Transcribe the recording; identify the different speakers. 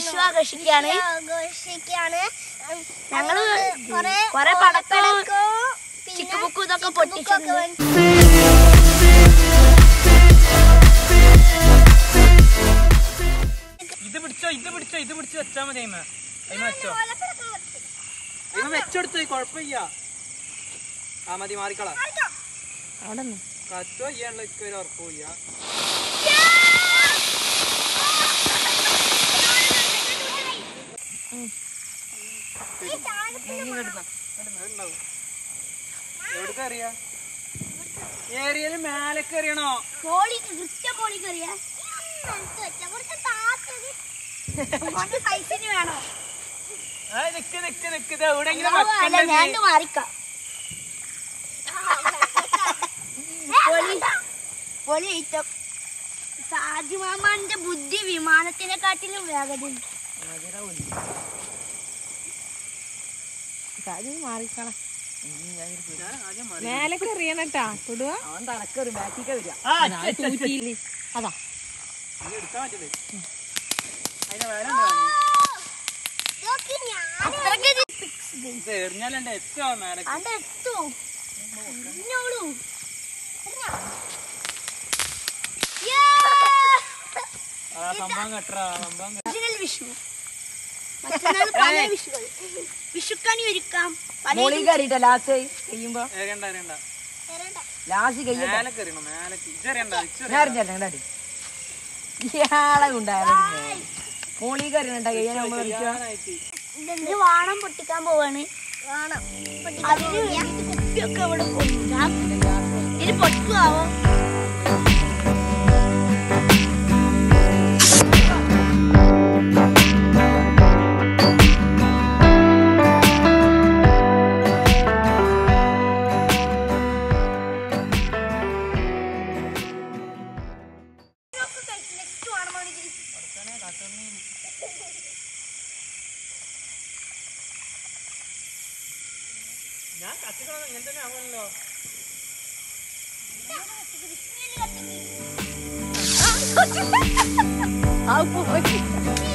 Speaker 1: വിഷു ആഘോഷിക്കാണ്
Speaker 2: ആഘോഷിക്കാണ്
Speaker 1: ഞങ്ങള്
Speaker 2: കൊറേ
Speaker 1: കൊറേ പടക്കവും
Speaker 2: പടക്കവും പിന്നെ
Speaker 1: ചിക്ക് ബുക്കും ഇതൊക്കെ
Speaker 2: ബുക്കൊക്കെ
Speaker 1: പൊട്ടിച്ചിട്ടുണ്ട്
Speaker 2: വാങ്ങി.
Speaker 3: ഇത് പിടിച്ചോ ഇത് പിടിച്ചോ ഇത് പിടിച്ച് വെച്ചാ മതി അയിമ അയിമ വെച്ചോ
Speaker 2: ഓലപ്പടക്കം വെച്ച്.
Speaker 3: അയിമ വെച്ചെടുത്തു കൊഴപ്പില്ല ആ മതി മാറിക്കള
Speaker 1: അവിടെ നിന്ന്
Speaker 3: കത്തോ ചെയ്യാനുള്ള ഒരു ഉറപ്പില്ല
Speaker 2: ഈ സാധനത്തിന്
Speaker 3: ഉണ്ടാവും എവിടത്തെ അറിയാ ഏരിയയില് മേലേക്ക് എറിയണോ
Speaker 1: പോളിക്ക് കൃത്യം പോളിക്ക് അറിയാം
Speaker 2: എടുത്ത് വെച്ച കുറച്ച് താത്തത്
Speaker 1: ഓന്റെ സൈസിന് വേണോ
Speaker 3: ആ നിക്ക് നിക്ക് നിക്ക് ഇത് എവിടെയെങ്കിലും
Speaker 1: അല്ല
Speaker 3: വെക്കണ്ടേ
Speaker 1: ഞാൻ
Speaker 3: നീ?
Speaker 1: മാറിക്കാം പൊളി പൊളി ഐറ്റം സാജിമാമാന്റെ ബുദ്ധി വിമാനത്തിനെക്കാട്ടിലും വേഗതയുണ്ട്
Speaker 4: മാറിക്കള
Speaker 3: ഞാൻ ആദ്യം മാറി.
Speaker 4: മേലൊക്കെ എറിയണട്ടാ തൊടുക
Speaker 3: ആ, അച്ഛ, അച്ഛ, അച്ഛ.
Speaker 4: അതാ
Speaker 3: നീ എടുത്താ പറ്റില്ലേ അതിന്റെ വേല ഉണ്ടോ?
Speaker 2: നോക്കി ഞാൻ
Speaker 1: അത്രയ്ക്ക്
Speaker 3: ഇത് എറിഞ്ഞാലെന്റെ എത്തോ മേലേക്ക്
Speaker 1: അന്റെ എത്തൂ ഇന്നോളൂ
Speaker 3: ആ സംഭവം കെട്ടറാ സംഭവം കെട്ട-
Speaker 1: ഒറിജിനൽ വിഷു മറ്റന്നാൾ പല വിഷുകൾ വിഷുക്കണി ഒരുക്കാം പല
Speaker 4: കയറിട്ട ലാസ്റ്റ് കഴിയുമ്പോ
Speaker 3: എറിയണ്ട എറിയണ്ട
Speaker 2: തരണ്ട.
Speaker 4: ലാസ്റ്റ് കഴിയും
Speaker 3: മേലേക്ക് എറിയണം മേലേക്ക് ഇതെറിയണ്ട ഇച്ച്
Speaker 4: ഞാൻ അറിഞ്ഞാടി ഇയാളെ ഉണ്ടായാലും മോളി കയറിണട്ട കഴിയാൻ നമ്മൾ
Speaker 3: ചെയ്യാനായിട്ട്.
Speaker 1: ഇത് വാണം പൊട്ടിക്കാൻ പോവാണ്
Speaker 2: വേണം
Speaker 1: അതിന് വേണ്ടിയിട്ട് കുപ്പിയൊക്കെ ഇവിടെ കൊണ്ടുവരാം ഇത് പൊട്ടുവാവോ
Speaker 2: നെക്സ്റ്റ് വേണം അവനിക്ക്
Speaker 3: ഞാൻ കത്തിക്കണം ഇങ്ങനെ തന്നെ ആവുമല്ലോ
Speaker 4: ആ പോയി